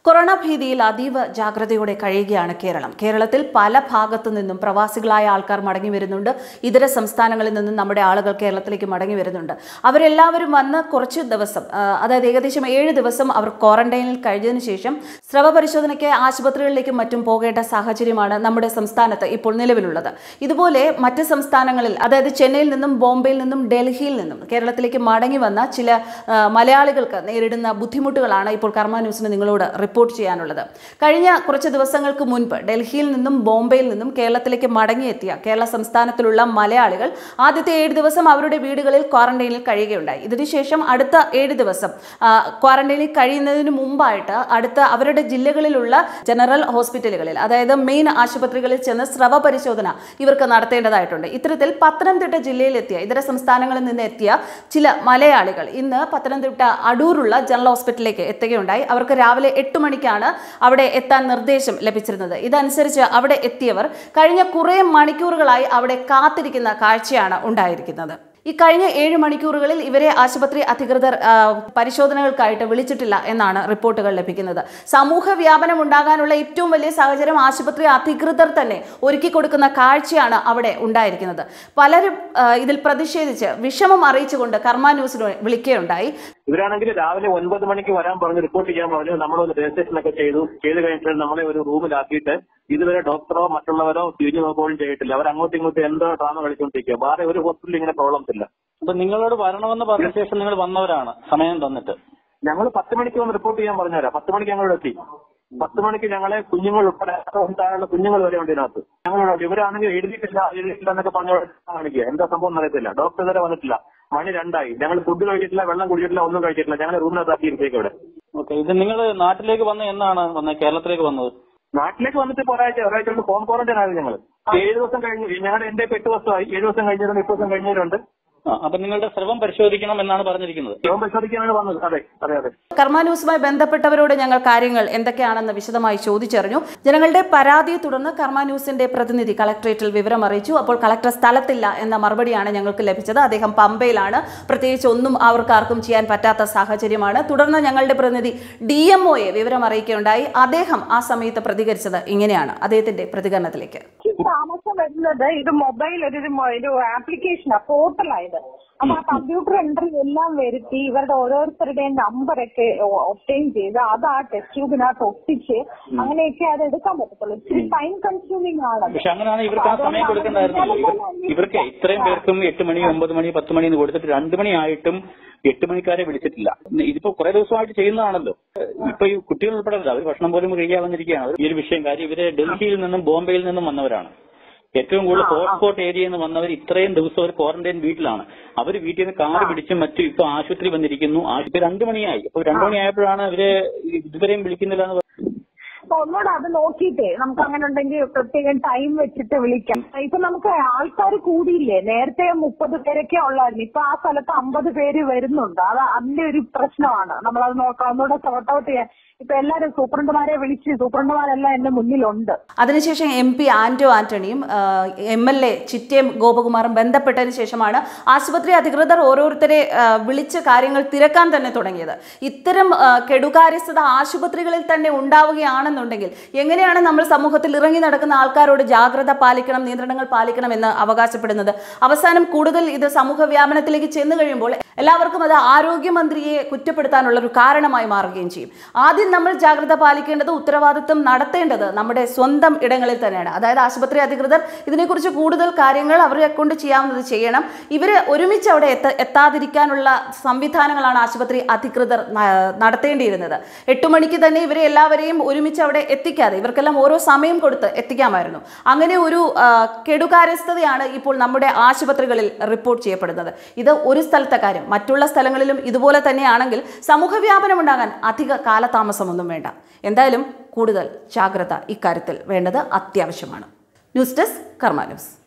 corona ഭീതിയിൽ അതീവ ജാഗ്രതയോടെ കഴിയുകയാണ് കേരളം കേരളത്തിൽ പല ഭാഗത്തു നിന്നും പ്രവാസികളായ ആൾക്കാർ മടങ്ങി വരുന്നുണ്ട് ഇതര സംസ്ഥാനങ്ങളിൽ നിന്നും നമ്മുടെ ആളുകൾ കേരളത്തിലേക്ക് മടങ്ങി വരുന്നുണ്ട് അവരെല്ലാവരും വന്ന് കുറച്ച് ദിവസം ആ, അതായത് ഏകദേശം ഏഴ് ദിവസം അവർ ക്വാറന്റൈനിൽ കഴിഞ്ഞതിന് ശേഷം സ്രവ പരിശോധനയ്ക്ക് ആശുപത്രികളിലേക്കും മറ്റും പോകേണ്ട സാഹചര്യമാണ് നമ്മുടെ സംസ്ഥാനത്ത് ഇപ്പോൾ നിലവിലുള്ളത് ഇതുപോലെ മറ്റ് സംസ്ഥാനങ്ങളിൽ അതായത് ചെന്നൈയിൽ നിന്നും ബോംബെയിൽ നിന്നും ഡൽഹിയിൽ നിന്നും കേരളത്തിലേക്ക് മടങ്ങി വന്ന ചില ആ, മലയാളികൾക്ക് നേരിടുന്ന ബുദ്ധിമുട്ടുകളാണ് ഇപ്പോൾ കർമ്മ ന്യൂസിന് നിങ്ങളോട് റിപ്പോർട്ട് ചെയ്യാനുള്ളത് കഴിഞ്ഞ കുറച്ച് ദിവസങ്ങൾക്ക് മുൻപ് ഡൽഹിയിൽ നിന്നും ബോംബെയിൽ നിന്നും കേരളത്തിലേക്ക് മടങ്ങിയെത്തിയ കേരള സംസ്ഥാനത്തിലുള്ള മലയാളികൾ ആദ്യത്തെ ഏഴ് ദിവസം അവരുടെ വീടുകളിൽ ക്വാറന്റൈനിൽ കഴിയുകയുണ്ടായി ഇതിനുശേഷം അടുത്ത ഏഴ് ദിവസം ആ, ക്വാറന്റൈനിൽ കഴിയുന്നതിന് മുമ്പായിട്ട് അടുത്ത അവരുടെ ജില്ലകളിലുള്ള ജനറൽ ഹോസ്പിറ്റലുകളിൽ അതായത് മെയിൻ ആശുപത്രികളിൽ ചെന്ന് സ്രവ പരിശോധന ഇവർക്ക് നടത്തേണ്ടതായിട്ടുണ്ട് ഇത്തരത്തിൽ പത്തനംതിട്ട ജില്ലയിലെത്തിയ ഇതര സംസ്ഥാനങ്ങളിൽ നിന്ന് എത്തിയ ചില മലയാളികൾ ഇന്ന് പത്തനംതിട്ട അടൂറുള്ള ജനറൽ ഹോസ്പിറ്റലിലേക്ക് എത്തുകയുണ്ടായി അവർക്ക് രാവിലെ എട്ട് മണിക്കാണ് അവിടെ എത്താൻ നിർദ്ദേശം ലഭിച്ചിരുന്നത് ഇതനുസരിച്ച് അവിടെ എത്തിയവർ കഴിഞ്ഞ കുറേ മണിക്കൂറുകളായി അവിടെ കാത്തിരിക്കുന്ന കാഴ്ചയാണ് ഉണ്ടായിരിക്കുന്നത് ഈ കഴിഞ്ഞ ഏഴ് മണിക്കൂറുകളിൽ ഇവരെ ആശുപത്രി അധികൃതർ ആ, പരിശോധനകൾക്കായിട്ട് വിളിച്ചിട്ടില്ല എന്നാണ് റിപ്പോർട്ടുകൾ ലഭിക്കുന്നത് സമൂഹ വ്യാപനം ഉണ്ടാകാനുള്ള ഏറ്റവും വലിയ സാഹചര്യം ആശുപത്രി അധികൃതർ തന്നെ ഒരുക്കി കൊടുക്കുന്ന കാഴ്ചയാണ് അവിടെ ഉണ്ടായിരിക്കുന്നത് പലരും ആ, ഇതിൽ പ്രതിഷേധിച്ച് വിഷമം അറിയിച്ചുകൊണ്ട് കർമ്മ ന്യൂസിന് വിളിക്കുകയുണ്ടായി ഇവരാണെങ്കിൽ രാവിലെ ഒൻപത് മണിക്ക് വരാൻ പറഞ്ഞു റിപ്പോർട്ട് ചെയ്യാൻ പറഞ്ഞു നമ്മളൊന്ന് രജിസ്ട്രേഷൻ ഒക്കെ ചെയ്തു ചെയ്ത് കഴിഞ്ഞിട്ട് നമ്മളെ ഒരു റൂമിലാക്കിയിട്ട് ഇതുവരെ ഡോക്ടറോ മറ്റുള്ളവരോ തിരിഞ്ഞു നോക്കുകയും ചെയ്തിട്ടില്ല അവർ അങ്ങോട്ടും ഇങ്ങോട്ടും എന്തോ ഡ്രാമ കളിച്ചുകൊണ്ടിരിക്കുക വേറെ ഒരു ഹോസ്പിറ്റലിൽ ഇങ്ങനെ പ്രോബ്ലംസ് ഇല്ല അപ്പൊ നിങ്ങളോട് വരണമെന്ന് പറഞ്ഞ ശേഷം നിങ്ങൾ വന്നവരാണ് സമയം തന്നിട്ട് ഞങ്ങൾ പത്ത് മണിക്ക് വന്ന് റിപ്പോർട്ട് ചെയ്യാൻ പറഞ്ഞുതരാം പത്ത് മണിക്ക് ഞങ്ങളോട് എത്തി പത്ത് മണിക്ക് ഞങ്ങളെ കുഞ്ഞുങ്ങൾ ഉൾപ്പെടെ താഴെയുള്ള കുഞ്ഞുങ്ങൾ വരെ ഉണ്ട് ഇതിനകത്ത് ഞങ്ങളോട് ഇവരാണെങ്കിൽ എഴുതിയിട്ടില്ല എഴുതിയിട്ടില്ല എന്നൊക്കെ പറഞ്ഞു കാണിക്കുക എന്താ സംഭവം അറിയത്തില്ല ഡോക്ടർ ഇതുവരെ വന്നിട്ടില്ല മണി രണ്ടായി ഞങ്ങൾ ഫുഡ് കഴിച്ചിട്ടില്ല വെള്ളം കുടിച്ചിട്ടില്ല ഒന്നും കഴിച്ചിട്ടില്ല ഞങ്ങൾ റൂമിനകത്താക്കി ഇരുത്തേക്ക് ഇവിടെ ഓക്കെ ഇത് നിങ്ങൾ നാട്ടിലേക്ക് വന്ന എന്നാണ് വന്നത് കേരളത്തിലേക്ക് വന്നത് നാട്ടിലേക്ക് വന്നിട്ട് ഇപ്പൊ ഒരാഴ്ച ഒരാഴ്ച കൊണ്ട് ഹോം ക്വാറന്റൈൻ ആയിരുന്നു ഞങ്ങൾ ഏഴ് ദിവസം കഴിഞ്ഞു ഞങ്ങളുടെ എന്റെ ഇപ്പൊ എട്ട് ദിവസമായി ഏഴ് ദിവസം കഴിഞ്ഞവരുണ്ട് എട്ട് ദിവസം കഴിഞ്ഞവരുണ്ട് ആ, അപ്പൊ നിങ്ങളുടെ സ്രവം പരിശോധിക്കണം എന്നാണ് പറഞ്ഞിരിക്കുന്നത് രോഗം പരിശോധിക്കാനാണ് വന്നത് അതെ അതെ അതെ കർമ്മ ന്യൂസുമായി ബന്ധപ്പെട്ടവരോട് ഞങ്ങൾ കാര്യങ്ങൾ എന്തൊക്കെയാണെന്ന് വിശദമായി ചോദിച്ചറിഞ്ഞു ജനങ്ങളുടെ പരാതിയെ തുടർന്ന് കർമ്മ ന്യൂസിന്റെ പ്രതിനിധി കളക്ടറേറ്റിൽ വിവരം അറിയിച്ചു അപ്പോൾ കളക്ടർ സ്ഥലത്തില്ല എന്ന മറുപടിയാണ് ഞങ്ങൾക്ക് ലഭിച്ചത് അദ്ദേഹം പമ്പയിലാണ് പ്രത്യേകിച്ച് ഒന്നും അവർക്കാർക്കും ചെയ്യാൻ പറ്റാത്ത സാഹചര്യമാണ് തുടർന്ന് ഞങ്ങളുടെ പ്രതിനിധി ഡി എം ഒയെ വിവരം അറിയിക്കുകയുണ്ടായി അദ്ദേഹം ആ സമയത്ത് പ്രതികരിച്ചത് ഇങ്ങനെയാണ് അദ്ദേഹത്തിന്റെ പ്രതികരണത്തിലേക്ക് എനിക്ക് താമസം വരുന്നത് ഇത് മൊബൈൽ ഒരു ഒരു മൊ- ഒരു ആപ്ലിക്കേഷനാ പോർട്ടലായത് അപ്പൊ ആ കമ്പ്യൂട്ടർ എൻട്രി എല്ലാം വരുത്തി ഇവരുടെ ഓരോരുത്തരുടെയും നമ്പറൊക്കെ ഒപ്റ്റൈൻ ചെയ്ത് അത് ആ ടെസ്റ്റ് ട്യൂബിനകത്ത് ഒട്ടിച്ച് അങ്ങനെയൊക്കെ അത് എടുക്കാൻ പറ്റത്തുള്ളൂ ഇച്ചിരി ടൈം കൺസ്യൂമിംഗ് ആണത് പക്ഷെ അങ്ങനെയാണ് ഇവർക്ക് ആ സമയം കൊടുക്കണ്ടായിരുന്നല്ലോ ഇവർ ഇവർക്ക് ഇത്രയും പേർക്കും എട്ട് മണി ഒമ്പത് മണി പത്ത് മണി എന്ന് കൊടുത്തിട്ട് രണ്ടു മണി ആയിട്ടും എട്ട് മണിക്കാരെ വിളിച്ചിട്ടില്ല ഇതിപ്പോ കുറെ ദിവസമായിട്ട് ചെയ്യുന്നതാണല്ലോ ഇപ്പൊ ഈ കുട്ടികൾ ഉൾപ്പെടെ അവർ ഭക്ഷണം പോലും കഴിക്കാൻ വന്നിരിക്കുകയാണ് ഈ ഒരു വിഷയം കാര്യം ഇവര് ഡൽഹിയിൽ നിന്നും ബോംബെയിൽ നിന്നും വന്നവരാണ് ഏറ്റവും കൂടുതൽ ഹോട്ട്സ്പോട്ട് ഏരിയയിൽ നിന്ന് വന്നവർ ഇത്രയും ദിവസം ഒരു ക്വാറന്റൈൻ വീട്ടിലാണ് അവർ വീട്ടിൽ നിന്ന് കാറ് പിടിച്ചും മറ്റും ഇപ്പൊ ആശുപത്രി വന്നിരിക്കുന്നു ആ- ഇപ്പൊ രണ്ടു മണിയായി അപ്പൊ രണ്ടു മണിയായപ്പോഴാണ് ഇവര് ഇതുവരെയും വിളിക്കുന്നില്ല എന്ന് അപ്പൊ ഒന്നുകൂടെ അത് നോക്കിയിട്ടേ നമുക്ക് അങ്ങനെ ഉണ്ടെങ്കിൽ പ്രത്യേകം ടൈം വെച്ചിട്ട് വിളിക്കാം ഇപ്പൊ നമുക്ക് ആൾക്കാർ കൂടിയില്ലേ നേരത്തെ മുപ്പത് പേരൊക്കെ ഉള്ളായിരുന്നു ഇപ്പൊ ആ സ്ഥലത്ത് അമ്പത് പേര് വരുന്നുണ്ട് അത് അതിന്റെ ഒരു പ്രശ്നമാണ് നമ്മളത് നോക്കാം ഒന്നുകൂടെ സോർട്ട് ഔട്ട് ചെയ്യാൻ ഇപ്പൊ എല്ലാരും സൂപ്രണ്ടുമാരെ വിളിച്ച് സൂപ്രണ്ടുമാരെല്ലാം എന്റെ മുന്നിലുണ്ട് അതിനുശേഷം എം പി ആന്റോ ആന്റണിയും എം എൽ എ ചിറ്റേം ഗോപകുമാറും ബന്ധപ്പെട്ടതിന് ശേഷമാണ് ആശുപത്രി അധികൃതർ ഓരോരുത്തരെ ആ, വിളിച്ച് കാര്യങ്ങൾ തിരക്കാൻ തന്നെ തുടങ്ങിയത് ഇത്തരം ആ, കെടുകാര്യസ്ഥത ആശുപത്രികളിൽ തന്നെ ഉണ്ടാവുകയാണെന്നുണ്ടെങ്കിൽ എങ്ങനെയാണ് നമ്മൾ സമൂഹത്തിൽ ഇറങ്ങി നടക്കുന്ന ആൾക്കാരോട് ജാഗ്രത പാലിക്കണം നിയന്ത്രണങ്ങൾ പാലിക്കണം എന്ന് അവകാശപ്പെടുന്നത് അവസാനം കൂടുതൽ ഇത് സമൂഹ വ്യാപനത്തിലേക്ക് ചെന്നു കഴിയുമ്പോൾ എല്ലാവർക്കും അത് ആരോഗ്യമന്ത്രിയെ കുറ്റപ്പെടുത്താനുള്ള ഒരു കാരണമായി മാറുകയും ചെയ്യും ആദ്യം നമ്മൾ ജാഗ്രത പാലിക്കേണ്ടത് ഉത്തരവാദിത്വം നടത്തേണ്ടത് നമ്മുടെ സ്വന്തം ഇടങ്ങളിൽ തന്നെയാണ് അതായത് ആശുപത്രി അധികൃതർ ഇതിനെക്കുറിച്ച് കൂടുതൽ കാര്യങ്ങൾ അവരെ കൊണ്ട് ചെയ്യാവുന്നത് ചെയ്യണം ഇവർ ഒരുമിച്ച് അവിടെ എത്ത എത്താതിരിക്കാനുള്ള സംവിധാനങ്ങളാണ് ആശുപത്രി അധികൃതർ ന- നടത്തേണ്ടിയിരുന്നത് എട്ടു മണിക്ക് തന്നെ ഇവരെ എല്ലാവരെയും ഒരുമിച്ച് അവിടെ എത്തിക്കാതെ ഇവർക്കെല്ലാം ഓരോ സമയം കൊടുത്ത് എത്തിക്കാമായിരുന്നു അങ്ങനെ ഒരു ആ, കെടുകാര്യസ്ഥതയാണ് ഇപ്പോൾ നമ്മുടെ ആശുപത്രികളിൽ റിപ്പോർട്ട് ചെയ്യപ്പെടുന്നത് ഇത് ഒരു സ്ഥലത്തെ കാര്യം മറ്റുള്ള സ്ഥലങ്ങളിലും ഇതുപോലെ തന്നെയാണെങ്കിൽ സമൂഹ വ്യാപനം ഉണ്ടാകാൻ അധിക കാലതാമസമൊന്നും വേണ്ട എന്തായാലും കൂടുതൽ ജാഗ്രത ഇക്കാര്യത്തിൽ വേണ്ടത് അത്യാവശ്യമാണ് ന്യൂസ് ഡെസ്ക് കർമ്മ ന്യൂസ്